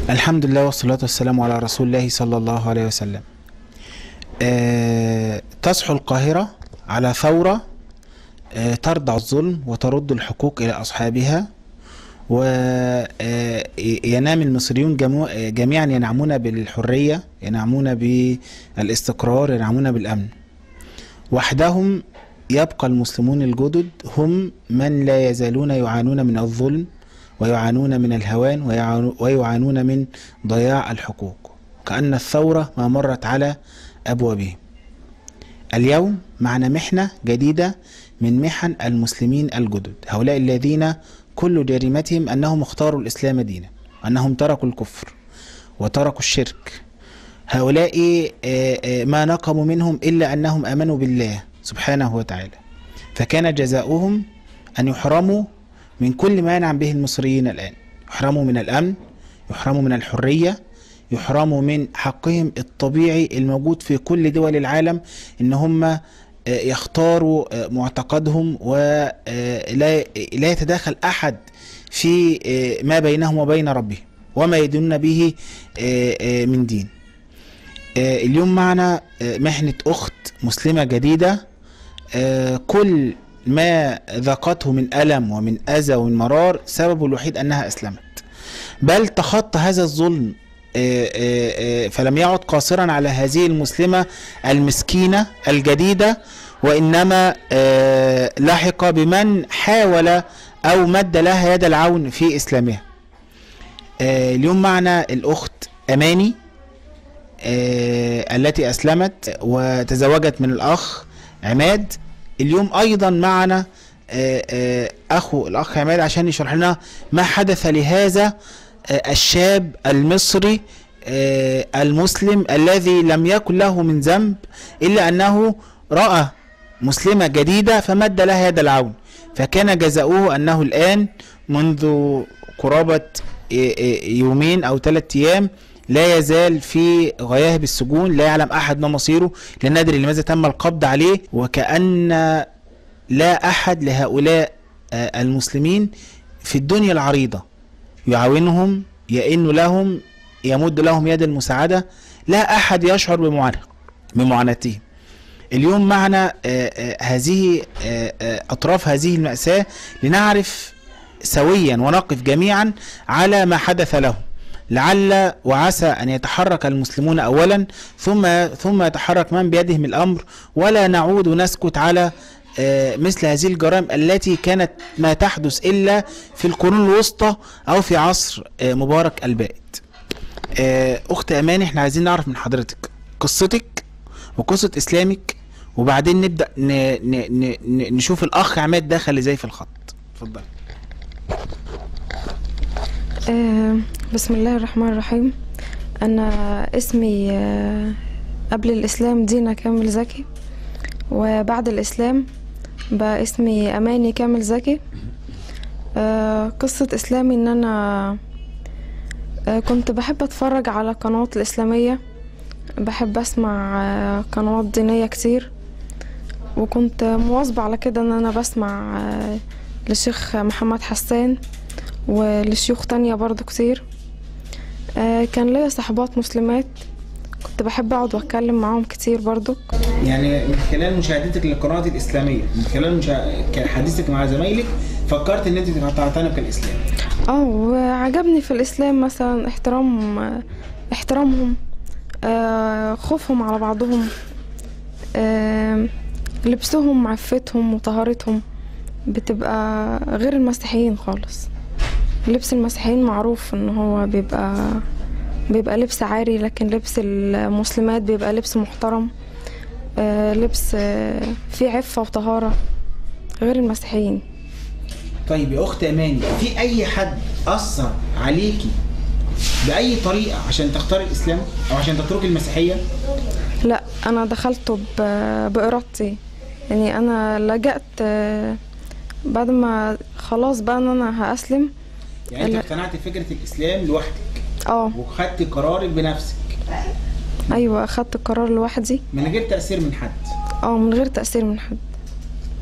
الحمد لله والصلاة والسلام على رسول الله صلى الله عليه وسلم آه، تصحو القاهرة على ثورة آه، تردع الظلم وترد الحقوق إلى أصحابها وينام المصريون جمو- جميعا ينعمون بالحرية ينعمون بالاستقرار ينعمون بالأمن وحدهم يبقى المسلمون الجدد هم من لا يزالون يعانون من الظلم ويعانون من الهوان ويعانو- ويعانون من ضياع الحقوق كأن الثورة ما مرت على أبوابهم اليوم معنا محنة جديدة من محن المسلمين الجدد هؤلاء الذين كل جريمتهم أنهم اختاروا الإسلام دينا أنهم تركوا الكفر وتركوا الشرك هؤلاء آه، آه، ما نقموا منهم إلا أنهم آمنوا بالله سبحانه وتعالى فكان جزاؤهم أن يحرموا من كل ما ينعم به المصريين الآن يحرموا من الأمن يحرموا من الحرية يحرموا من حقهم الطبيعي الموجود في كل دول العالم ان هم آه، يختاروا آه، معتقدهم ولا لا يتداخل احد في آه، ما بينهم وبين ربهم وما يدينون به آه، آه، من دين آه، اليوم معنا آه، محنة أخت مسلمة جديدة آه، كل ما ذاقته من ألم ومن أذى ومن مرار سببه الوحيد أنها أسلمت بل تخطى هذا الظلم آه، آه، آه، فلم يعد قاصرا على هذه المسلمة المسكينة الجديدة وإنما آه، لحق بمن حاول أو مد لها يد العون في إسلامها آه، اليوم معنا الأخت أماني آه، التي أسلمت وتزوجت من الأخ عماد اليوم أيضا معنا آه، آه، أخو الأخ عماد عشان يشرح لنا ما حدث لهذا آه، الشاب المصري آه، المسلم الذي لم يكن له من ذنب إلا أنه رأى مسلمة جديدة فمد لها يد العون فكان جزاؤه أنه الآن منذ قرابة آه، آه، يومين أو ثلاثة أيام لا يزال في غياهب السجون لا يعلم أحد ما مصيره لا ندري لماذا تم القبض عليه وكأن لا أحد لهؤلاء آه، المسلمين في الدنيا العريضة يعاونهم يئن لهم يمد لهم يد المساعدة لا أحد يشعر بمعاناة بمعاناتهم اليوم معنا آه، آه، هذه آه، آه، أطراف هذه المأساة لنعرف سويا ونقف جميعا على ما حدث لهم لعل وعسى أن يتحرك المسلمون أولا ثم ثم يتحرك من بيدهم الأمر ولا نعود ونسكت على آه، مثل هذه الجرائم التي كانت ما تحدث إلا في القرون الوسطى أو في عصر آه، مبارك البائد آه، أخت أماني احنا عايزين نعرف من حضرتك قصتك وقصة إسلامك وبعدين نبدأ ن... ن... ن... ن- نشوف الأخ عماد دخل إزاي في الخط اتفضل آه، بسم الله الرحمن الرحيم أنا اسمي آه، قبل الإسلام دينا كامل زكي وبعد الإسلام بقى اسمي أماني كامل زكي آه، قصة إسلامي إن أنا آه، كنت بحب أتفرج على قنوات الإسلامية بحب أسمع آه، قنوات دينية كتير وكنت مواظبة على كده إن أنا بسمع آه، للشيخ محمد حسان ولشيوخ تانية برضو كتير آه، كان ليا صحبات مسلمات كنت بحب اقعد واتكلم معاهم كتير برضو يعني من خلال مشاهدتك للقنوات الإسلامية من خلال مشا... حديثك مع زمايلك فكرت إن أنت تعتنق الإسلام اه وعجبني في الاسلام مثلا احترام آه، احترامهم آه، خوفهم على بعضهم آه، لبسهم عفتهم وطهارتهم بتبقى غير المسيحيين خالص لبس المسيحيين معروف ان هو بيبقى بيبقى لبس عاري لكن لبس المسلمات بيبقى لبس محترم آه، لبس آه، فيه عفة وطهارة غير المسيحيين طيب يا أخت أماني في أي حد أثر عليكي بأي طريقة عشان تختاري الإسلام أو عشان تتركي المسيحية؟ لا انا دخلته ب- بارادتي يعني انا لجأت آه، بعد ما خلاص بقى ان انا هاسلم يعني أنت لا. اقتنعتي بفكرة الإسلام لوحدك اه وخدتي قرارك بنفسك ايوه اخدت القرار لوحدي من غير تأثير من حد اه من غير تأثير من حد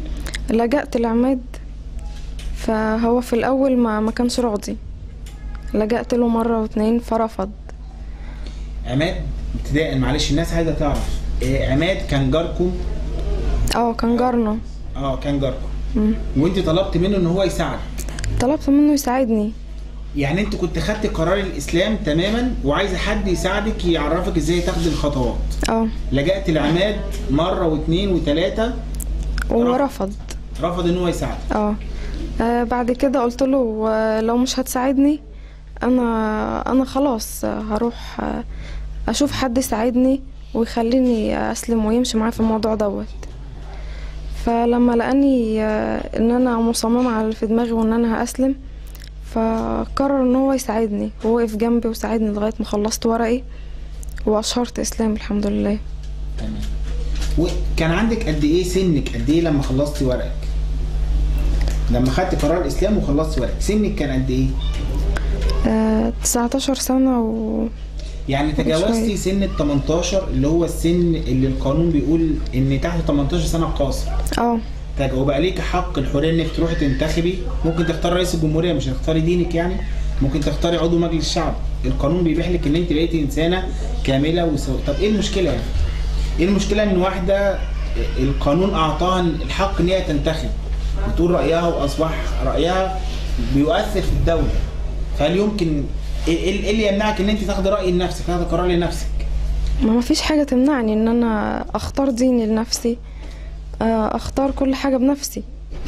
لجأت لعماد فهو في الاول ما ما كانش راضي لجأت له مرة واتنين فرفض عماد ابتداء معلش الناس عايزه تعرف إيه عماد كان جاركم اه كان جارنا اه كان جاركم مم. وانت طلبت منه ان هو يساعدك طلبت منه يساعدني يعني انت كنت خدت قرار الاسلام تماما وعايزه حد يساعدك يعرفك ازاي تاخدي الخطوات اه لجأت لعماد مره واثنين وثلاثه ورفض رفض ان هو يساعدك اه آه، بعد كده قلت له آه، لو مش هتساعدني انا انا خلاص آه، هروح آه، اشوف حد يساعدني ويخليني اسلم ويمشي معايا في الموضوع دوت فلما لقاني آه، ان انا مصممه على اللي في دماغي وان انا هاسلم فقرر ان هو يساعدني ووقف جنبي وساعدني لغايه ما خلصت ورقي واشهرت اسلام الحمد لله تمام وكان عندك قد ايه سنك قد ايه لما خلصتي ورقك لما خدت قرار الاسلام وخلصتي ورقك سنك كان قد ايه آه 19 سنه و يعني تجاوزتي شوية. سن ال 18 اللي هو السن اللي القانون بيقول ان تحت 18 سنه قاصر اه تج- وبقى ليك حق الحريه انك تروحي تنتخبي ممكن تختاري رئيس الجمهوريه مش هتختاري دينك يعني ممكن تختاري عضو مجلس الشعب القانون بيبيح لك ان انت بقيتي انسانه كامله وسو... طب ايه المشكله يعني ايه المشكله ان واحده القانون اعطاها الحق ان هي تنتخب بتقول رايها واصبح رايها بيؤثر في الدوله فهل يمكن ايه إيه اللي يمنعك ان انت تاخدي راي لنفسك تاخدي قرار لنفسك ما ما فيش حاجة تمنعني ان انا اختار ديني لنفسي آه، اختار كل حاجة بنفسي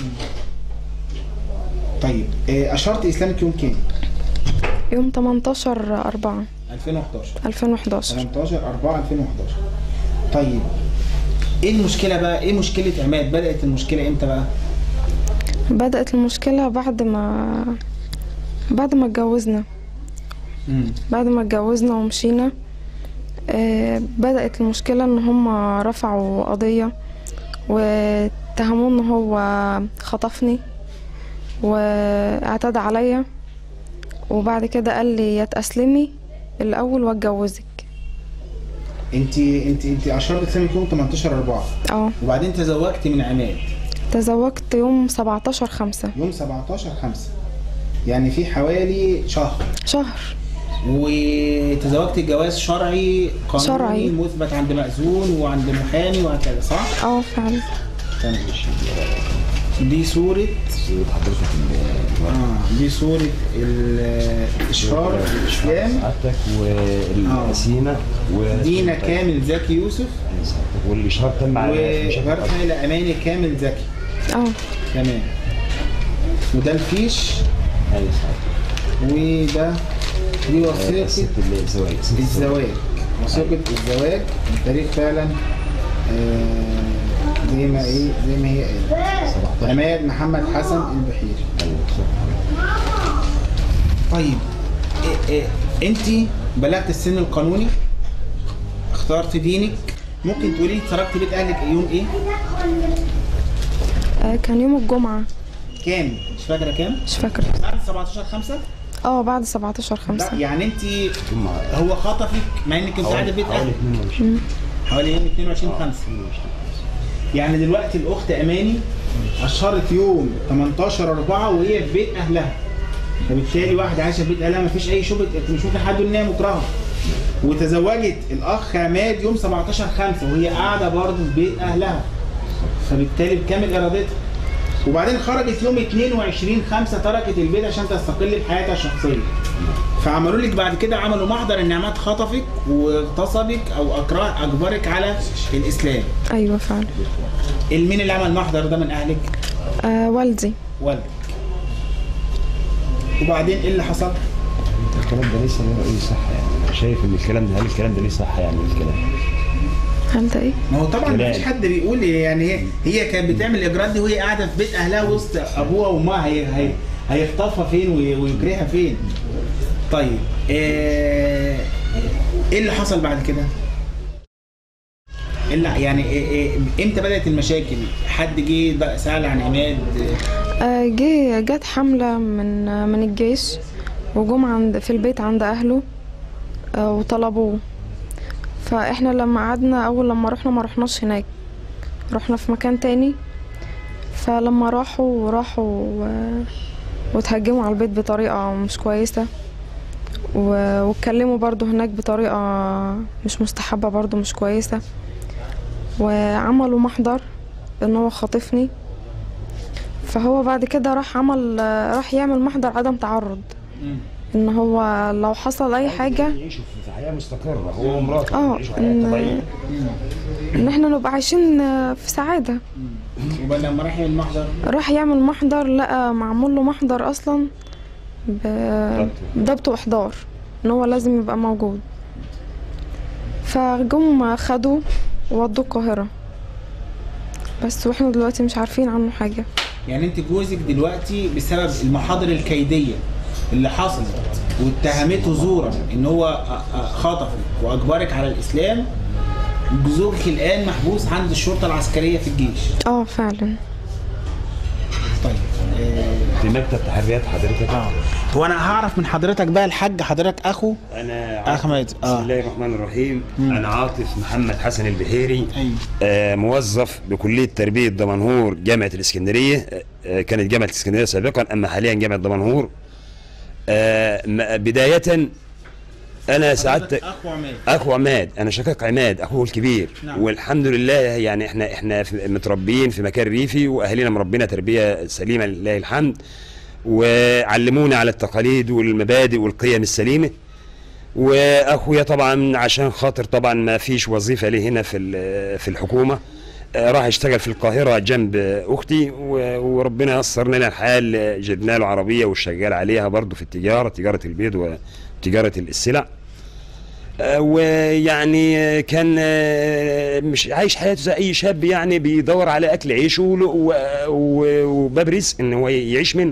طيب إيه اشرت اسلامك يوم كام يوم 18 4 2011 2011 18 4 2011 طيب ايه المشكله بقى ايه مشكله عماد بدات المشكله امتى بقى بدأت المشكلة بعد ما بعد ما اتجوزنا امم بعد ما اتجوزنا ومشينا آه، بدأت المشكلة ان هم رفعوا قضية واتهموه ان هو خطفني واعتدى عليا وبعد كده قال لي يا تأسلمي الأول واتجوزك انت انت انت اشرت اسلامك يوم 18 4 اه وبعدين تزوجت من عماد تزوجت يوم 17 خمسة يوم 17 5 يعني في حوالي شهر شهر وتزوجت جواز شرعي قانوني شرعي. مثبت عند مأذون وعند محامي وهكذا صح؟ اه فعلا تمام دي صورة صورة حضرتك ال- اه دي صورة ال- الإشهار الإسلام سعادتك والسينة و دينا كامل زكي يوسف سعادتك والإشهار تم على مشاكل وفرحة لأماني كامل زكي اه تمام وده الفيش أيوة سعادتك وده دي آه، وثيقة قصة الزواج قصة الزواج وثيقة الزواج بتاريخ فعلا آه، زي ما ايه زي ما هي قالت 17 عماد محمد حسن البحيري أيوة صح. طيب إيه إيه انت بلغت السن القانوني اخترت دينك ممكن تقولي لي تركت بيت اهلك يوم ايه آه، كان يوم الجمعة كام مش فاكره كام مش فاكرة بعد 17 5 اه بعد 17 لا خمسة يعني انت ثم هو خطفك مع انك كنت قاعده في بيت حوالي اهلك 22 حوالي يوم 22 5 يعني دلوقتي الاخت اماني اشهرت يوم 18 4 وهي في بيت اهلها فبالتالي واحده عايشه في بيت اهلها مفيش اي شبهه مش ممكن حد يقول ان هي مكرهه وتزوجت الاخ عماد يوم 17 5 وهي قاعده برضه في بيت اهلها فبالتالي بكامل ارادتها وبعدين خرجت يوم 22 5 تركت البيت عشان تستقل بحياتها الشخصيه فعملوا لك بعد كده عملوا محضر ان عماد خطفك واغتصبك او اكره اجبرك على الاسلام ايوه فعلا مين اللي عمل المحضر ده من اهلك آه والدي والدك وبعدين ايه اللي حصل الكلام ده ليس له أي صحة يعني أنا شايف إن الكلام ده هل الكلام ده ليه صحة يعني الكلام هل ده ايه ما هو طبعا لا. مفيش حد بيقول يعني هي هي كانت بتعمل الاجراءات دي وهي قاعده في بيت اهلها وسط ابوها وامها هي هي هيخطفها فين وي- ويكرهها فين طيب آه، ايه اللي حصل بعد كده إيه اللي يعني إيه إيه امتى بدات المشاكل حد جه ده- سال عن عماد آه، جه جت حملة من آه، من الجيش وجم عند في البيت عند أهله آه، وطلبوه فإحنا لما قعدنا أول لما رحنا ما رحناش هناك رحنا في مكان تاني فلما راحوا راحوا آه، وتهجموا على البيت بطريقة مش كويسة و- واتكلموا برضو هناك بطريقة مش مستحبة برضو مش كويسة وعملوا محضر ان هو خاطفني فهو بعد كده راح عمل راح يعمل محضر عدم تعرض ان هو لو حصل اي حاجة يعيشوا في حياه مستقره هو ومراته اه يعيشوا حياه ان طبيعيه ان احنا نبقى عايشين في سعادة وبعد لما راح المحضر راح يعمل محضر لقى معمول له محضر اصلا ب- ضبط واحضار ان هو لازم يبقى موجود فجم خدوه وودوه القاهرة بس واحنا دلوقتي مش عارفين عنه حاجة يعني انت جوزك دلوقتي بسبب المحاضر الكيديه اللي حصلت واتهمته زورا ان هو أ- أ- خطفك واجبرك على الاسلام زوجك الان محبوس عند الشرطه العسكريه في الجيش اه فعلا طيب آه، في مكتب تحريات حضرتك اه هو انا هعرف من حضرتك بقى الحاج حضرتك اخو انا عاطف- احمد بسم اه الله الرحمن الرحيم مم. انا عاطف محمد حسن البحيري ايوه آه، موظف بكليه تربيه دمنهور جامعه الاسكندريه آه، آه، كانت جامعه الاسكندريه سابقا اما حاليا جامعه دمنهور آه، م- بدايه انا سعادتك اخو عماد اخو عماد انا شقيق عماد اخوه الكبير نعم. والحمد لله يعني احنا احنا في- متربيين في مكان ريفي واهالينا مربينا تربيه سليمه لله الحمد وعلمونا على التقاليد والمبادئ والقيم السليمه واخويا طبعا عشان خاطر طبعا ما فيش وظيفه ليه هنا في ال- في الحكومه آه، راح يشتغل في القاهره جنب اختي و- وربنا يسر لنا الحال جبنا له عربيه وشغال عليها برضه في التجاره تجاره البيض وتجاره السلع آه، ويعني آه، كان آه، مش عايش حياته زي اي شاب يعني بيدور على اكل عيشه ول- و- و- وباب رزق ان هو يعيش منه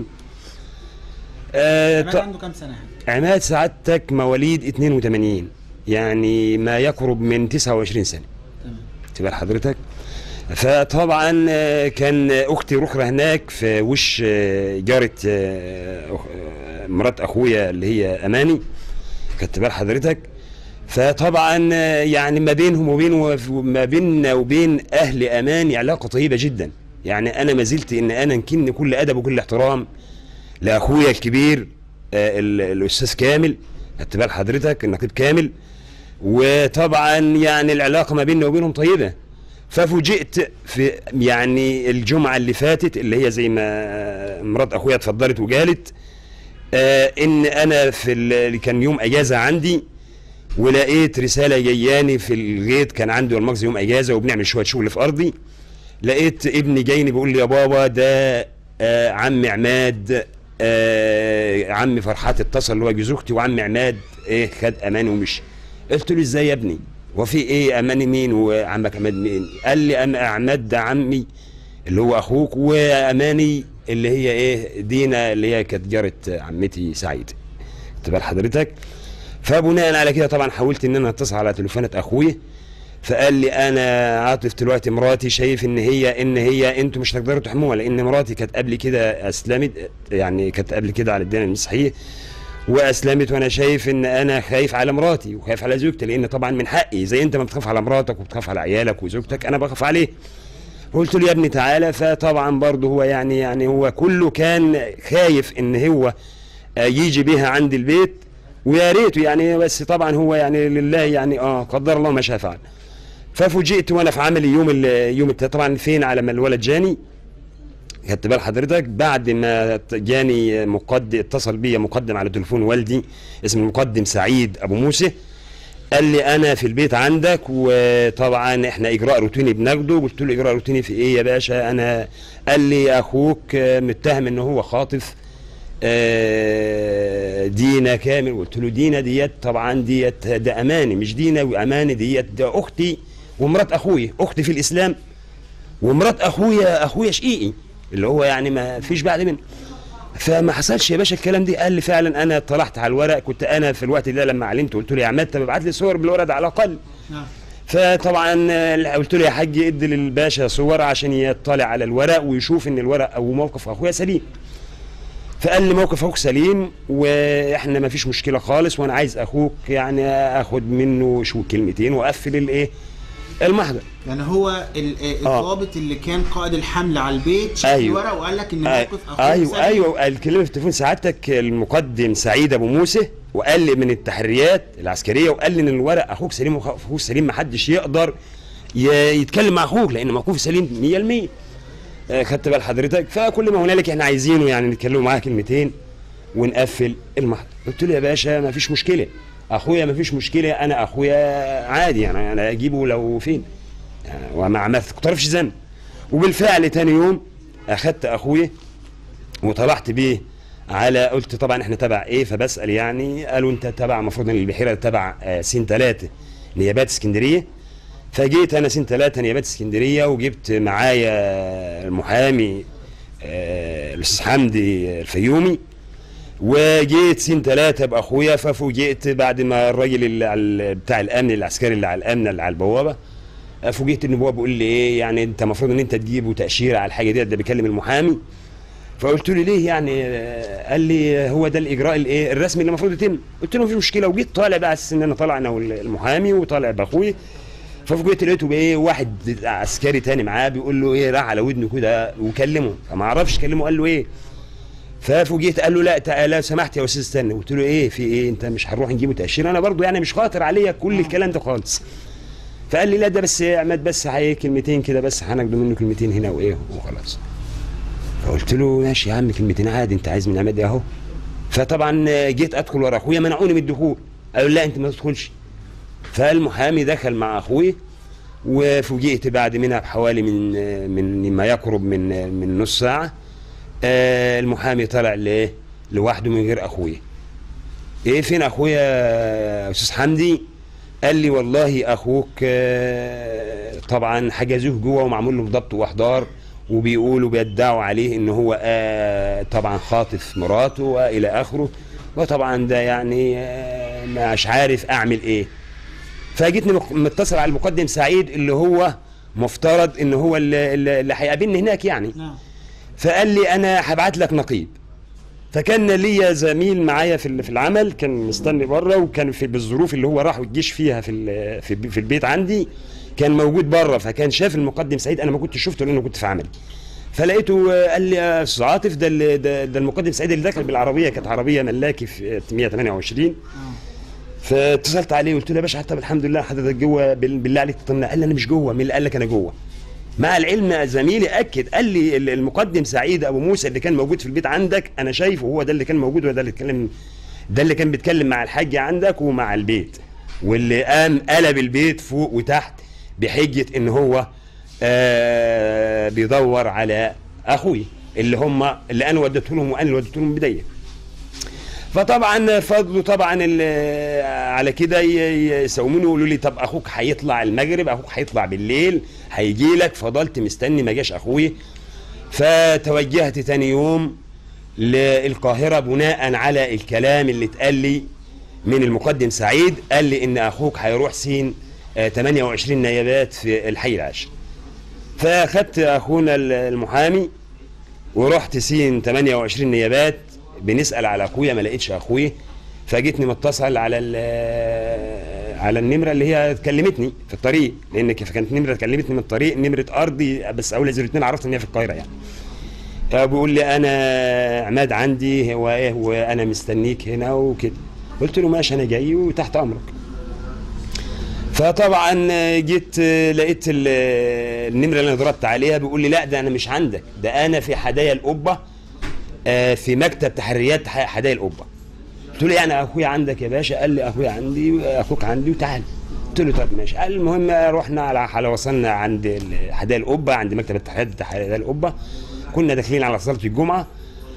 آه، عماد ط- عنده كام سنه يا حاج؟ عماد سعادتك مواليد 82 يعني ما يقرب من 29 سنه تمام تبقى حضرتك فطبعا آه، كان اختي رخرة هناك في وش آه، جارة آه، أخ- آه، مرات اخويا اللي هي اماني خدت بال حضرتك فطبعا آه، يعني ما بينهم وبين ما بيننا وبين اهل اماني علاقه طيبه جدا يعني انا ما زلت ان انا نكن كل ادب وكل احترام لاخويا الكبير آه، ال- الاستاذ كامل خدت بال حضرتك النقيب كامل وطبعا يعني العلاقه ما بيننا وبينهم طيبه ففوجئت في يعني الجمعه اللي فاتت اللي هي زي ما مرات اخويا اتفضلت وقالت آه ان انا في ال- اللي كان يوم اجازه عندي ولقيت رساله جياني في الغيط كان عنده المغزى يوم اجازه وبنعمل شويه شغل في ارضي لقيت ابني جايني بيقول لي يا بابا ده آه عم عماد آه عم فرحات اتصل اللي هو جوز اختي وعم عماد ايه خد اماني ومشي قلت له ازاي يا ابني وفي ايه اماني مين وعمك عماد مين قال لي أم عماد ده عمي اللي هو اخوك واماني اللي هي ايه دينا اللي هي كانت جاره عمتي سعيد خدت بال حضرتك فبناء على كده طبعا حاولت ان انا اتصل على تليفونات اخويا فقال لي انا عاطف دلوقتي مراتي شايف ان هي ان هي انتوا مش هتقدروا تحموها لان مراتي كانت قبل كده اسلمت يعني كانت قبل كده على الدين المسيحيه واسلمت وانا شايف ان انا خايف على مراتي وخايف على زوجتي لان طبعا من حقي زي انت ما بتخاف على مراتك وبتخاف على عيالك وزوجتك انا بخاف عليه قلت له يا ابني تعالى فطبعا برضه هو يعني يعني هو كله كان خايف ان هو آه، يجي بيها عند البيت ويا ريته يعني بس طبعا هو يعني لله يعني اه قدر الله ما شاء فعل ففوجئت وانا في عملي يوم ال- يوم الت- طبعا فين على ما الولد جاني خدت بال حضرتك بعد ما ت- جاني مقدم اتصل بيا مقدم على تليفون والدي اسمه المقدم سعيد ابو موسى قال لي انا في البيت عندك وطبعا احنا اجراء روتيني بناخده قلت له اجراء روتيني في ايه يا باشا انا قال لي اخوك آه، متهم ان هو خاطف آه، دينا كامل قلت له دينا ديت طبعا ديت ده اماني مش دينا واماني ديت ده اختي ومرات اخويا اختي في الاسلام ومرات اخويا اخويا شقيقي اللي هو يعني ما فيش بعد منه فما حصلش يا باشا الكلام ده قال لي فعلا انا اطلعت على الورق كنت انا في الوقت ده لما علمت قلت له يا عماد طب ابعت لي صور بالورق ده على الاقل نعم فطبعا آه، قلت له يا حاج ادي للباشا صور عشان يطلع على الورق ويشوف ان الورق او موقف اخويا سليم فقال لي موقف اخوك سليم واحنا ما فيش مشكله خالص وانا عايز اخوك يعني اخد منه شو كلمتين واقفل الايه المحضر يعني هو ال- آه. الضابط اللي كان قائد الحمله على البيت شاف أيوة. الورق وقال لك ان أي- موقف اخوه ايوه سليم. ايوه الكلمه في التليفون سعادتك المقدم سعيد ابو موسى وقال لي من التحريات العسكريه وقال لي ان الورق اخوك سليم واخوك سليم ما حدش يقدر ي- يتكلم مع اخوك لان موقوف سليم 100% آه، خدت بال حضرتك فكل ما هنالك احنا عايزينه يعني نتكلموا معاه كلمتين ونقفل المحضر قلت له يا باشا ما فيش مشكله اخويا ما فيش مشكله انا اخويا عادي يعني انا اجيبه لو فين يعني وما ما اقترفش ذنب وبالفعل تاني يوم اخدت اخويا وطلعت بيه على قلت طبعا احنا تبع ايه فبسال يعني قالوا انت تبع المفروض ان البحيره تبع آه، سين ثلاثه نيابات اسكندريه فجيت انا سين ثلاثه نيابات اسكندريه وجبت معايا المحامي آه، الاستاذ حمدي الفيومي وجيت سين ثلاثة بأخويا ففوجئت بعد ما الراجل اللي على بتاع الأمن العسكري اللي على الأمن اللي على البوابة فوجئت ان هو بيقول لي ايه يعني انت المفروض ان انت تجيبه تاشيره على الحاجه دي ده بيكلم المحامي فقلت له ليه يعني آه، قال لي هو ده الاجراء الايه الرسمي اللي المفروض يتم قلت له مفيش مشكله وجيت طالع بقى على اساس ان انا طالع انا والمحامي وطالع باخوي ففوجئت لقيته بايه واحد عسكري تاني معاه بيقول له ايه راح على ودنه كده وكلمه فما اعرفش كلمه قال له ايه ففوجئت قال له لا تعالى لو سمحت يا استاذ استنى قلت له ايه في ايه انت مش هنروح نجيبه تاشيره انا برضو يعني مش خاطر عليا كل الكلام ده خالص فقال لي لا ده بس يا عماد بس هي كلمتين كده بس هناخدوا منه كلمتين هنا وايه وخلاص فقلت له ماشي يا عم كلمتين عادي انت عايز من عماد اهو فطبعا جيت ادخل ورا اخويا منعوني من الدخول قالوا لا انت ما تدخلش فالمحامي دخل مع اخوي وفوجئت بعد منها بحوالي من من ما يقرب من من نص ساعه آه، المحامي طلع لايه لوحده من غير اخويا ايه فين اخويا يا استاذ حمدي قال لي والله اخوك آه، طبعا حجزوه جوه ومعمول له ضبط واحضار وبيقولوا بيدعوا عليه ان هو آه، طبعا خاطف مراته والى اخره وطبعا ده يعني آه، مش عارف اعمل ايه فجيتني مق- متصل على المقدم سعيد اللي هو مفترض ان هو اللي, اللي اللي هيقابلني هناك يعني نعم فقال لي انا هبعت لك نقيب فكان ليا زميل معايا في ال- في العمل كان مستني بره وكان في بالظروف اللي هو راح الجيش فيها في ال- في, في البيت عندي كان موجود بره فكان شاف المقدم سعيد انا ما كنتش شفته لانه كنت في عملي فلقيته آه، قال لي يا استاذ عاطف ده ال- ده, ده المقدم سعيد اللي دخل بالعربيه كانت عربيه ملاكي في 128 فاتصلت عليه قلت له يا باشا طب الحمد لله حضرتك جوه بال- بالله عليك تطمنا قال لي انا مش جوه مين اللي قال لك انا جوه مع العلم زميلي اكد قال لي ال- المقدم سعيد ابو موسى اللي كان موجود في البيت عندك انا شايفه هو ده اللي كان موجود وده اللي اتكلم ده اللي كان بيتكلم مع الحاج عندك ومع البيت واللي قام قلب البيت فوق وتحت بحجه ان هو آه بيدور على اخوي اللي هم اللي انا وديته لهم وانا اللي وديته لهم بدايه فطبعا فضلوا طبعا ال- على كده ي- ي- يساوموني يقولوا لي طب اخوك هيطلع المغرب اخوك هيطلع بالليل هيجي لك فضلت مستني ما جاش اخوي فتوجهت تاني يوم للقاهره بناء على الكلام اللي اتقال لي من المقدم سعيد قال لي ان اخوك هيروح سين آه، 28 نيابات في الحي العاشر فاخدت اخونا ال- المحامي ورحت سين 28 نيابات بنسال على اخويا ما لقيتش اخويا فجيتني متصل على ال- على النمره اللي هي كلمتني في الطريق لان كيف كانت نمره كلمتني من الطريق نمره ارضي بس اول 02 عرفت ان هي في القاهره يعني آه، بيقول لي انا عماد عندي هو ايه وانا مستنيك هنا وكده قلت له ماشي انا جاي وتحت امرك فطبعا جيت لقيت ال- النمره اللي انا ضربت عليها بيقول لي لا ده انا مش عندك ده انا في حدايا القبه آه، في مكتب تحريات ح- حدايا القبه قلت له يعني اخويا عندك يا باشا قال لي اخويا عندي اخوك عندي وتعال قلت له طب ماشي قال المهم رحنا على على وصلنا عند ال- حدايا القبه عند مكتب التحريات بتاع حدايا القبه كنا داخلين على صلاه الجمعه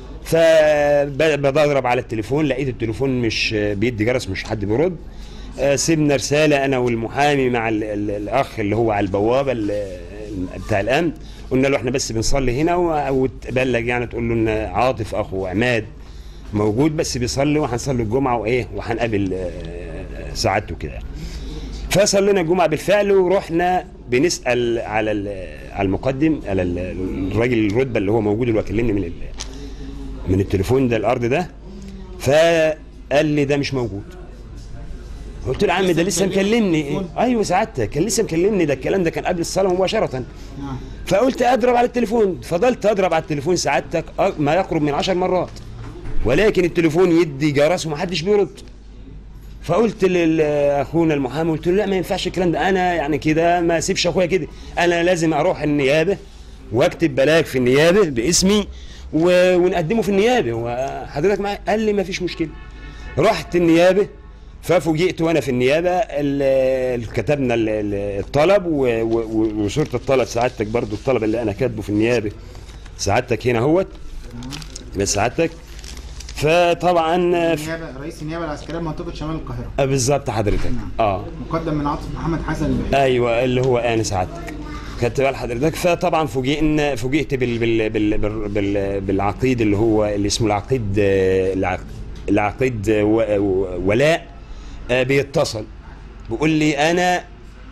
فبضرب على التليفون لقيت التليفون مش بيدي جرس مش حد بيرد آه، سيبنا رساله انا والمحامي مع ال ال الاخ اللي هو على البوابه ال- بتاع الامن قلنا له احنا بس بنصلي هنا و- وتبلغ يعني تقول له ان عاطف اخو عماد موجود بس بيصلي وهنصلي الجمعه وايه وهنقابل آه، سعادته كده يعني. فصلينا الجمعه بالفعل ورحنا بنسال على ال- على المقدم على ال- الراجل الرتبه اللي هو موجود اللي هو كلمني من ال- من التليفون ده الارض ده فقال لي ده مش موجود قلت له يا عم ده لسه مكلمني ايوه سعادتك كان لسه مكلمني ده الكلام ده كان قبل الصلاه مباشره نعم فقلت اضرب على التليفون فضلت اضرب على التليفون سعادتك أ- ما يقرب من عشر مرات ولكن التليفون يدي جرس ومحدش بيرد فقلت لاخونا المحامي قلت له لا ما ينفعش الكلام ده انا يعني كده ما اسيبش اخويا كده انا لازم اروح النيابه واكتب بلاغ في النيابه باسمي و... ونقدمه في النيابه وحضرتك معايا قال لي ما فيش مشكله رحت النيابه ففوجئت وانا في النيابه ال- ال- كتبنا ال- ال- الطلب و- و- و- وصوره الطلب سعادتك برضو الطلب اللي انا كاتبه في النيابه سعادتك هنا اهوت بس سعادتك فطبعا ف- النيابه رئيس النيابه العسكريه منطقه شمال القاهره آه، بالظبط حضرتك اه مقدم من عاطف محمد حسن البهي ايوه اللي هو انا سعادتك خدت بال حضرتك فطبعا فوجئنا فوجئت بال بال بال بال بال بالعقيد اللي هو اللي اسمه العقيد آه، الع- العقيد آه، و- و- ولاء آه، بيتصل بيقول لي انا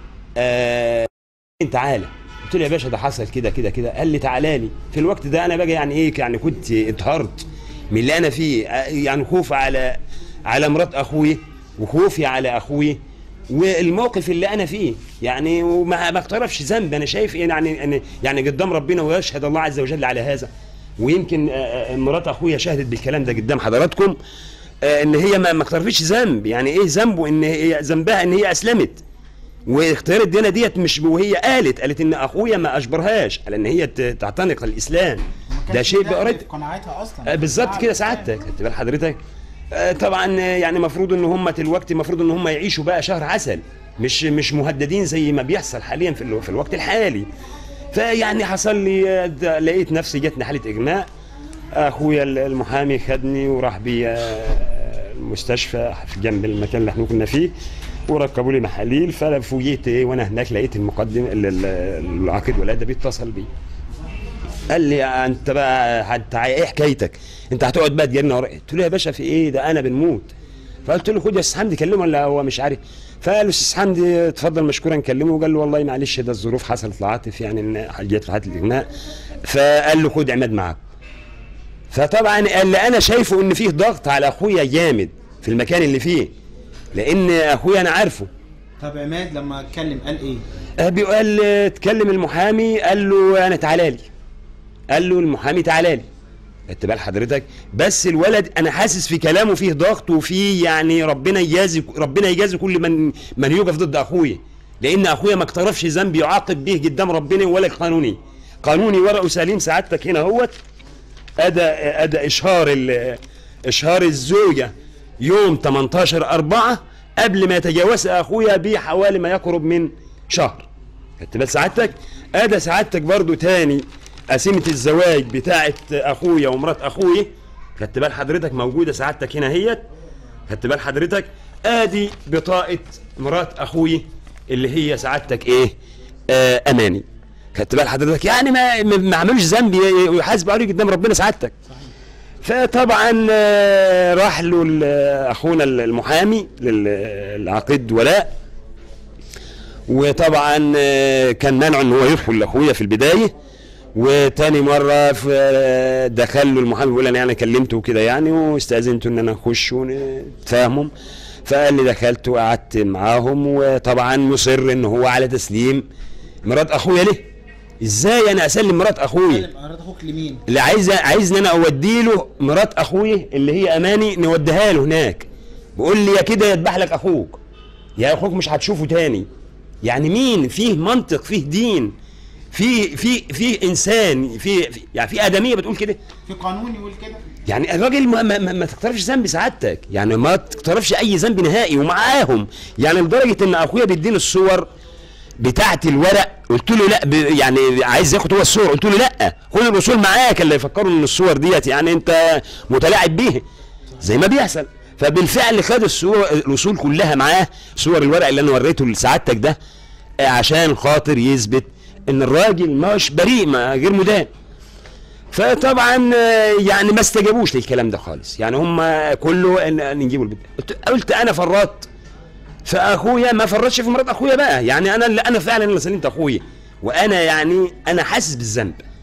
آه تعالى قلت له يا باشا ده حصل كده كده كده قال لي تعالى لي في الوقت ده انا بقى يعني ايه يعني كنت اتهرت من اللي انا فيه آه، يعني خوف على على مرات اخوي وخوفي على اخوي والموقف اللي انا فيه يعني وما ما اقترفش ذنب انا شايف إيه يعني يعني يعني قدام ربنا ويشهد الله عز وجل على هذا ويمكن آه، آه، مرات اخويا شهدت بالكلام ده قدام حضراتكم آه، ان هي ما ما اقترفتش ذنب يعني ايه ذنبه ان هي ذنبها ان هي اسلمت واختيار الديانه ديت مش وهي قالت قالت ان اخويا ما اجبرهاش على ان هي ت- تعتنق الاسلام ده شيء بقريت قناعتها اصلا آه، بالظبط كده سعادتك خدت بال حضرتك آه، طبعا آه، يعني المفروض ان هم دلوقتي المفروض ان هم يعيشوا بقى شهر عسل مش مش مهددين زي ما بيحصل حاليا في الو- في الوقت الحالي فيعني حصل لي آه، ده- لقيت نفسي جاتني حاله اغماء اخويا المحامي خدني وراح بي آه، المستشفى في جنب المكان اللي احنا كنا فيه وركبوا لي محاليل ففوجئت ايه وانا هناك لقيت المقدم ال- ال- العقيد ولا ده بيتصل بي قال لي انت بقى انت ايه حكايتك انت هتقعد بقى تجري ورا قلت له يا باشا في ايه ده انا بنموت فقلت له خد يا استاذ حمدي كلمه ولا هو مش عارف فقال له استاذ حمدي اتفضل مشكورا كلمه وقال له والله معلش ده الظروف حصلت لعاطف يعني ان جت في حاله الاغماء فقال له خد عماد معاك فطبعا اللي انا شايفه ان فيه ضغط على اخويا جامد في المكان اللي فيه لان اخويا انا عارفه طب عماد لما اتكلم قال ايه؟ آه، بيقول اتكلم المحامي قال له انا تعالى لي قال له المحامي تعالى لي خدت بال حضرتك بس الولد انا حاسس في كلامه فيه ضغط وفيه يعني ربنا يجازي ربنا يجازي كل من من يوقف ضد اخويا لان اخويا ما اقترفش ذنب يعاقب به قدام ربنا ولا قانوني قانوني ورقه سليم سعادتك هنا اهوت ادى ادى اشهار ال- اشهار الزوجه يوم 18 4 قبل ما يتجاوز اخويا بحوالي ما يقرب من شهر خدت بال سعادتك ادى سعادتك برضو تاني قسيمه الزواج بتاعه اخويا ومرات اخويا خدت بال حضرتك موجوده سعادتك هنا هيت خدت بال حضرتك ادي بطاقه مرات اخويا اللي هي سعادتك ايه آه اماني خدت بال حضرتك يعني ما ما ما عملوش ذنب ي- يحاسب عليه قدام ربنا سعادتك فطبعا آه، راح له ال- اخونا المحامي لل- العقيد ولاء وطبعا آه، كان منعه ان هو يدخل لاخويا في البدايه وتاني مره ف- آه، دخل له المحامي بيقول انا يعني كلمته كده يعني واستاذنته ان انا اخش ونتفاهمهم فقال لي دخلت وقعدت معاهم وطبعا مصر ان هو على تسليم مرات اخويا ليه ازاي انا اسلم مرات اخويا مرات اخوك لمين؟ اللي عايز عايزني انا اودي له مرات اخويا اللي هي اماني نوديها له هناك بيقول لي يا كده يذبح لك اخوك يا اخوك مش هتشوفه تاني يعني مين فيه منطق فيه دين في في في انسان في في- يعني في ادميه بتقول كده في قانون يقول كده يعني الراجل ما, ما, ما, ما تقترفش ذنب سعادتك يعني ما تقترفش اي ذنب نهائي ومعاهم يعني لدرجه ان اخويا بيديني الصور بتاعه الورق قلت له لا ب- يعني عايز ياخد هو الصور قلت له لا خد الوصول معاك اللي يفكروا ان الصور ديت يعني انت متلاعب بيها زي ما بيحصل فبالفعل خد الصور الوصول كلها معاه صور الورق اللي انا وريته لسعادتك ده آه، عشان خاطر يثبت ان الراجل مش بريء ما غير مدان فطبعا آه، يعني ما استجابوش للكلام ده خالص يعني هم كله ان إن نجيبوا البيت قلت, قلت انا فرطت فاخويا ما فرطش في مرات اخويا بقى يعني انا اللي انا فعلا اللي سلمت اخويا وانا يعني انا حاسس بالذنب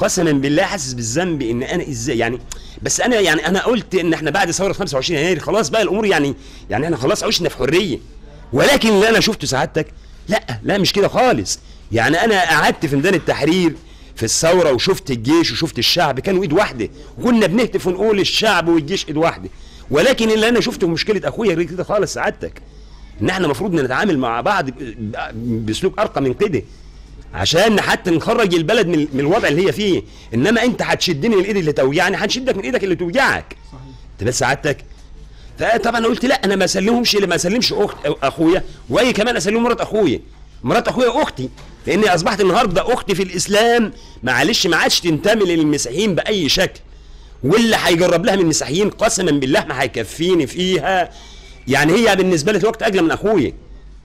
قسما بالله حاسس بالذنب ان انا ازاي يعني بس انا يعني انا قلت ان احنا بعد ثوره 25 يناير خلاص بقى الامور يعني يعني احنا خلاص عشنا في حريه ولكن اللي انا شفته سعادتك لا لا مش كده خالص يعني انا قعدت في ميدان التحرير في الثوره وشفت الجيش وشفت الشعب كانوا ايد واحده وكنا بنهتف ونقول الشعب والجيش ايد واحده ولكن اللي انا شفته في مشكله اخويا غير كده خالص سعادتك ان احنا المفروض نتعامل مع بعض ب- ب- باسلوب ارقى من كده عشان حتى نخرج البلد من, من الوضع اللي هي فيه انما انت هتشدني من الايد اللي توجعني هنشدك من ايدك اللي توجعك انت بس سعادتك فطبعا أنا قلت لا انا ما اسلمهمش ما اسلمش اخت اخويا واي كمان اسلم مرات اخويا مرات اخويا اختي لاني اصبحت النهارده اختي في الاسلام معلش ما عادش تنتمي للمسيحيين باي شكل واللي هيجرب لها من المسيحيين قسما بالله ما هيكفيني فيها يعني هي بالنسبه لي دلوقتي اجلى من اخويا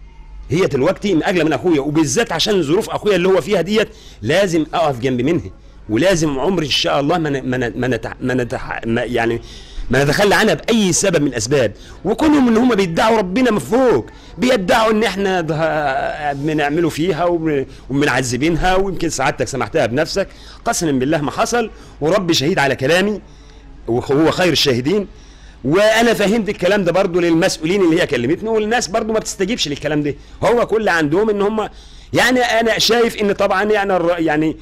هي دلوقتي اجلى من اخويا وبالذات عشان ظروف اخويا اللي هو فيها ديت لازم اقف جنب منها ولازم عمري ان شاء الله ما ن- ما ن- ما نتع- ما نتع- ما يعني ما نتخلى عنها باي سبب من الاسباب وكونهم ان هم بيدعوا ربنا من فوق بيدعوا ان احنا ده- بنعمله فيها وبن- وبنعذبينها ويمكن سعادتك سمحتها بنفسك قسما بالله ما حصل وربي شهيد على كلامي وهو خير الشاهدين وانا فهمت الكلام ده برضو للمسؤولين اللي هي كلمتني والناس برضو ما بتستجيبش للكلام ده هو كل عندهم ان هم يعني انا شايف ان طبعا يعني الر- يعني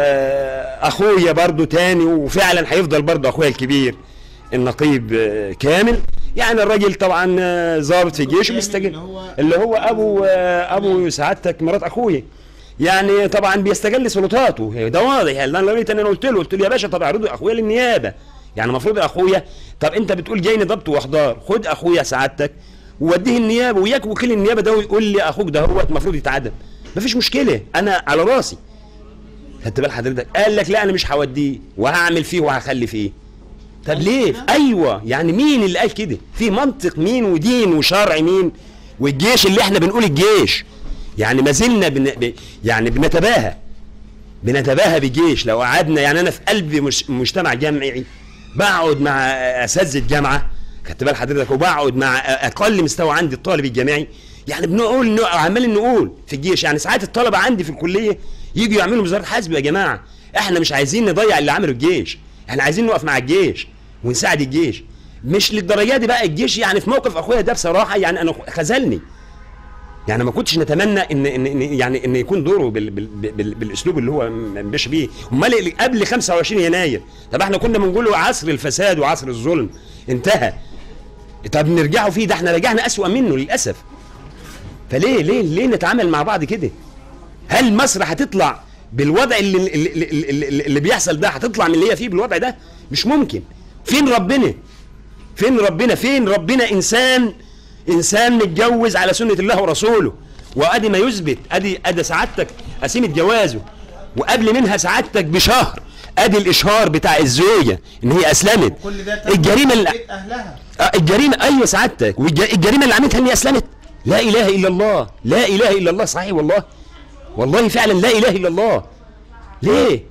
آه، اخويا برضو تاني وفعلا هيفضل برضو اخويا الكبير النقيب آه، كامل يعني الراجل طبعا آه، ضابط في الجيش وبيستجيب اللي هو- اللي هو ابو آه، ابو سعادتك مرات اخويا يعني طبعا بيستغل سلطاته ده واضح يعني انا لقيت ان انا قلت له قلت له يا باشا طب اعرضوا اخويا للنيابه يعني المفروض اخويا طب انت بتقول جايني ضبط واخضار خد اخويا سعادتك ووديه النيابه وياك وكيل النيابه ده ويقول لي اخوك ده هو المفروض يتعدم مفيش مشكله انا على راسي خدت بال حضرتك قال لك لا انا مش هوديه وهعمل فيه وهخلي فيه طب ليه ايوه يعني مين اللي قال كده في منطق مين ودين وشرع مين والجيش اللي احنا بنقول الجيش يعني ما زلنا بن... ب... يعني بنتباهى بنتباهى بالجيش لو قعدنا يعني انا في قلب مش... مجتمع جامعي بقعد مع اساتذه جامعه خدت بال حضرتك وبقعد مع اقل مستوى عندي الطالب الجامعي يعني بنقول نق- عمالين نقول في الجيش يعني ساعات الطلبه عندي في الكليه يجوا يعملوا وزاره حاسب يا جماعه احنا مش عايزين نضيع اللي عمله الجيش احنا عايزين نقف مع الجيش ونساعد الجيش مش للدرجه دي بقى الجيش يعني في موقف اخويا ده بصراحه يعني انا خذلني يعني ما كنتش نتمنى ان ان إن يعني ان يكون دوره بال بال بال بالاسلوب اللي هو مش بيه امال اللي قبل 25 يناير طب احنا كنا بنقول عصر الفساد وعصر الظلم انتهى طب نرجعوا فيه ده احنا رجعنا اسوأ منه للاسف فليه ليه ليه نتعامل مع بعض كده هل مصر هتطلع بالوضع اللي اللي, اللي, اللي, اللي بيحصل ده هتطلع من اللي هي فيه بالوضع ده مش ممكن فين ربنا فين ربنا فين ربنا انسان انسان متجوز على سنه الله ورسوله وادي ما يثبت ادي ادي سعادتك قسيمه جوازه وقبل منها سعادتك بشهر ادي الاشهار بتاع الزوجه ان هي اسلمت كل ده تم الجريمه اللي بيت اهلها آه، الجريمه ايوه سعادتك والجريمه اللي عملتها ان هي اسلمت لا اله الا الله لا اله الا الله صحيح والله والله فعلا لا اله الا الله ليه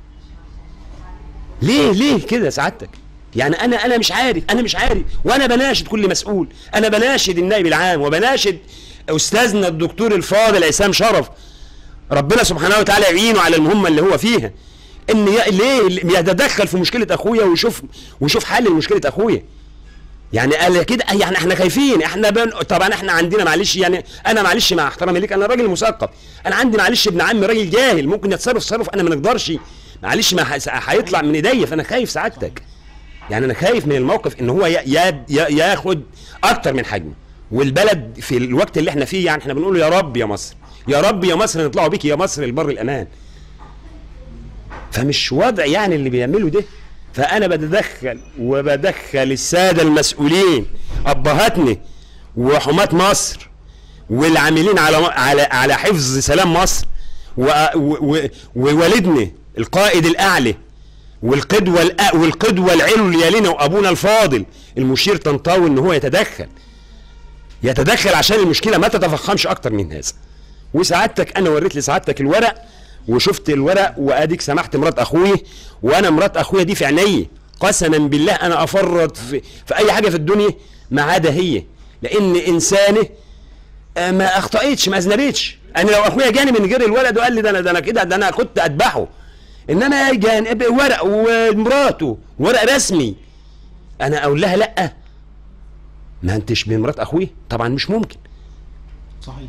ليه ليه كده سعادتك يعني انا انا مش عارف انا مش عارف وانا بناشد كل مسؤول انا بناشد النائب العام وبناشد استاذنا الدكتور الفاضل عصام شرف ربنا سبحانه وتعالى يعينه على المهمه اللي هو فيها ان ي- ليه يتدخل في مشكله اخويا ويشوف ويشوف حل لمشكله اخويا يعني قال كده يعني احنا خايفين احنا بن... طبعا احنا عندنا معلش يعني انا معلش مع احترامي ليك انا راجل مثقف انا عندي معلش ابن عمي راجل جاهل ممكن يتصرف تصرف انا ما نقدرش معلش ما ح- هيطلع من ايديا فانا خايف سعادتك يعني انا خايف من الموقف ان هو ي... ي... ي... ياخد اكتر من حجمه والبلد في الوقت اللي احنا فيه يعني احنا بنقول يا رب يا مصر يا رب يا مصر نطلعوا بيك يا مصر البر الامان فمش وضع يعني اللي بيعمله ده فانا بتدخل وبدخل الساده المسؤولين ابهاتنا وحماة مصر والعاملين على على على حفظ سلام مصر و- و- و- ووالدنا القائد الاعلى والقدوه الأ- والقدوه العليا لنا وابونا الفاضل المشير طنطاوي ان هو يتدخل يتدخل عشان المشكله ما تتفخمش اكتر من هذا وسعادتك انا وريت لسعادتك الورق وشفت الورق واديك سمحت مرات اخويا وانا مرات اخويا دي في عيني قسما بالله انا افرط في, في اي حاجه في الدنيا ما عدا هي لان انسانه آه، ما اخطأتش ما اذنبتش انا لو اخويا جاني من غير الولد وقال لي ده انا ده انا كده ده انا كنت اذبحه انما جان ورق ومراته ورق رسمي انا اقول لها لا ما انتش بمرات اخويا طبعا مش ممكن صحيح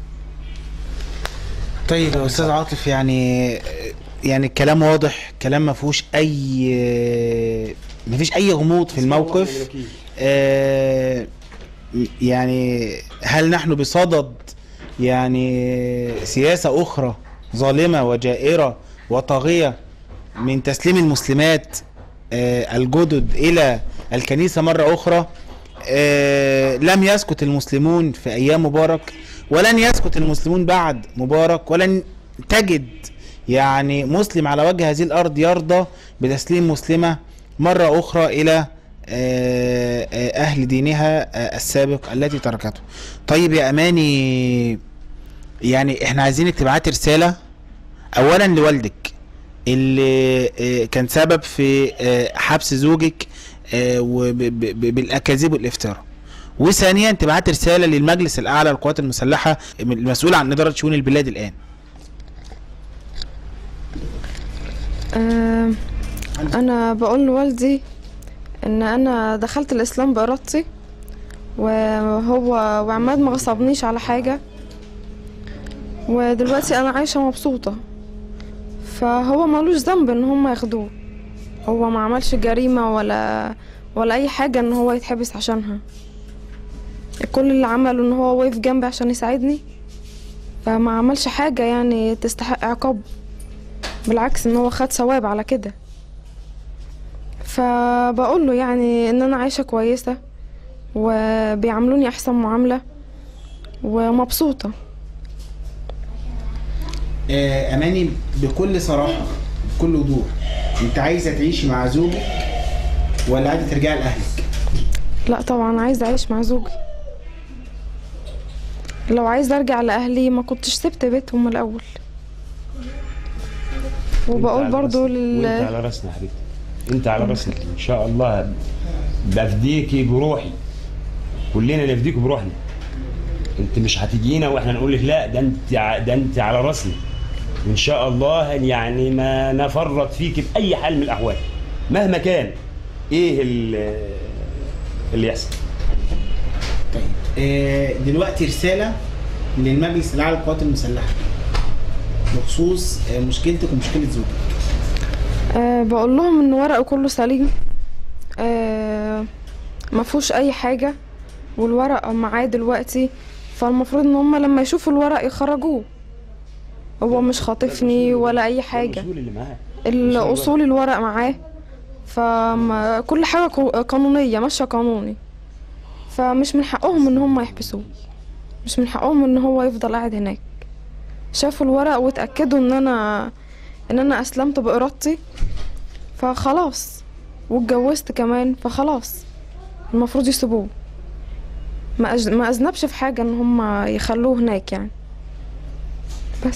طيب يا استاذ عاطف يعني يعني الكلام واضح كلام ما فيهوش اي ما فيش اي غموض في الموقف آه، يعني هل نحن بصدد يعني سياسة أخرى ظالمة وجائرة وطاغية من تسليم المسلمات آه، الجدد إلى الكنيسة مرة أخرى آه، لم يسكت المسلمون في أيام مبارك ولن يسكت المسلمون بعد مبارك ولن تجد يعني مسلم على وجه هذه الأرض يرضى بتسليم مسلمة مرة أخرى إلى آه، آه، أهل دينها آه، السابق التي تركته طيب يا أماني يعني احنا عايزينك تبعتي رسالة أولا لوالدك اللي آه، كان سبب في آه، حبس زوجك آه، وب- ب- ب- بالأكاذيب والافتراء وثانيا تبعتي رسالة للمجلس الأعلى للقوات المسلحة المسؤول عن إدارة شؤون البلاد الآن آه، انا بقول لوالدي ان انا دخلت الاسلام بارادتي وهو وعماد ما غصبنيش على حاجه ودلوقتي انا عايشه مبسوطه فهو ملوش ذنب ان هم ياخدوه هو ما عملش جريمه ولا ولا اي حاجه ان هو يتحبس عشانها كل اللي عمله ان هو وقف جنبي عشان يساعدني فما عملش حاجه يعني تستحق عقاب بالعكس ان هو خد ثواب على كده فبقول له يعني ان انا عايشه كويسه وبيعاملوني احسن معامله ومبسوطه آه، اماني بكل صراحه بكل وضوح انت عايزه تعيشي مع زوجك ولا عايزه ترجعي لاهلك لا طبعا عايزه اعيش مع زوجي لو عايزه ارجع لاهلي ما كنتش سبت بيتهم من الاول وبقول برضو وانت لل على راسنا يا حبيبتي انت على راسنا ان شاء الله بفديكي بروحي كلنا نفديكي بروحنا انت مش هتجينا واحنا نقول لك لا ده انت ع- ده انت على راسنا ان شاء الله يعني ما نفرط فيك باي حال من الاحوال مهما كان ايه ال- اللي يحصل طيب آه، دلوقتي رساله للمجلس الاعلى للقوات المسلحه بخصوص آه، مشكلتك ومشكله زوجك أه بقول لهم ان ورقه كله سليم أه ما فيهوش اي حاجه والورقه معاه دلوقتي فالمفروض ان هم لما يشوفوا الورق يخرجوه هو مش خاطفني ولا اي حاجه الأصول اللي معاه الاصول الورق معاه فكل حاجه قو- قانونيه ماشيه قانوني فمش من حقهم ان هم يحبسوه مش من حقهم ان هو يفضل قاعد هناك شافوا الورق واتاكدوا ان انا ان انا اسلمت بارادتي فخلاص واتجوزت كمان فخلاص المفروض يسيبوه ما أج... ما اذنبش في حاجه ان هم يخلوه هناك يعني بس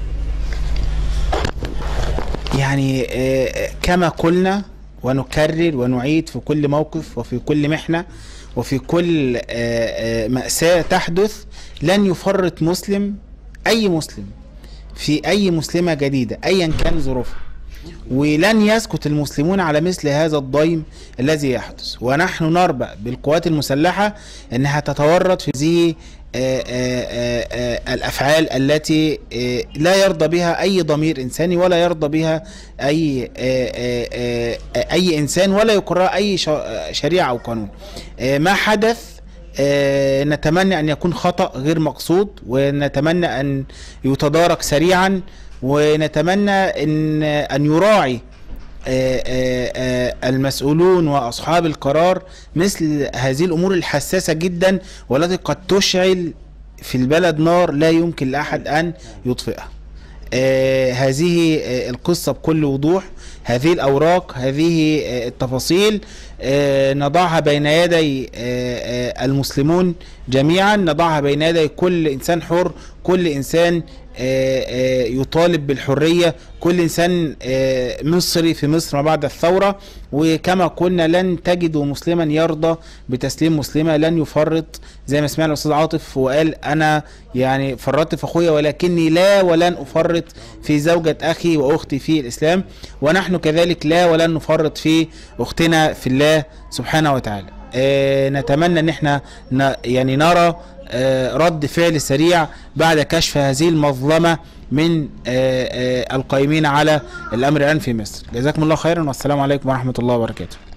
يعني آه، كما قلنا ونكرر ونعيد في كل موقف وفي كل محنة وفي كل آه، آه، مأساة تحدث لن يفرط مسلم أي مسلم في أي مسلمة جديدة أيا كان ظروفها ولن يسكت المسلمون على مثل هذا الضيم الذي يحدث ونحن نربأ بالقوات المسلحة أنها تتورط في هذه آه، آه، آه، آه، الأفعال التي آه، لا يرضى بها أي ضمير إنساني ولا يرضى بها أي آه، آه، آه، آه، أي إنسان ولا يقرها أي ش- آه، شريعة أو قانون آه، ما حدث آه، نتمنى أن يكون خطأ غير مقصود ونتمنى أن يتدارك سريعا ونتمنى أن أن يراعي آه، آه، آه، المسؤولون واصحاب القرار مثل هذه الامور الحساسه جدا والتي قد تشعل في البلد نار لا يمكن لاحد ان يطفئها. آه، هذه آه، القصه بكل وضوح، هذه الاوراق، هذه آه، التفاصيل آه، نضعها بين يدي آه، آه، المسلمون جميعا نضعها بين يدي كل انسان حر كل انسان آه، آه، يطالب بالحريه كل انسان آه، مصري في مصر ما بعد الثوره وكما قلنا لن تجدوا مسلما يرضى بتسليم مسلمه لن يفرط زي ما سمعنا الاستاذ عاطف وقال انا يعني فرطت في اخويا ولكني لا ولن افرط في زوجة اخي واختي في الاسلام ونحن كذلك لا ولن نفرط في اختنا في الله سبحانه وتعالى آه نتمنى ان احنا ن يعني نرى آه رد فعل سريع بعد كشف هذه المظلمة من آه آه القائمين على الامر الان في مصر جزاكم الله خيرا والسلام عليكم ورحمة الله وبركاته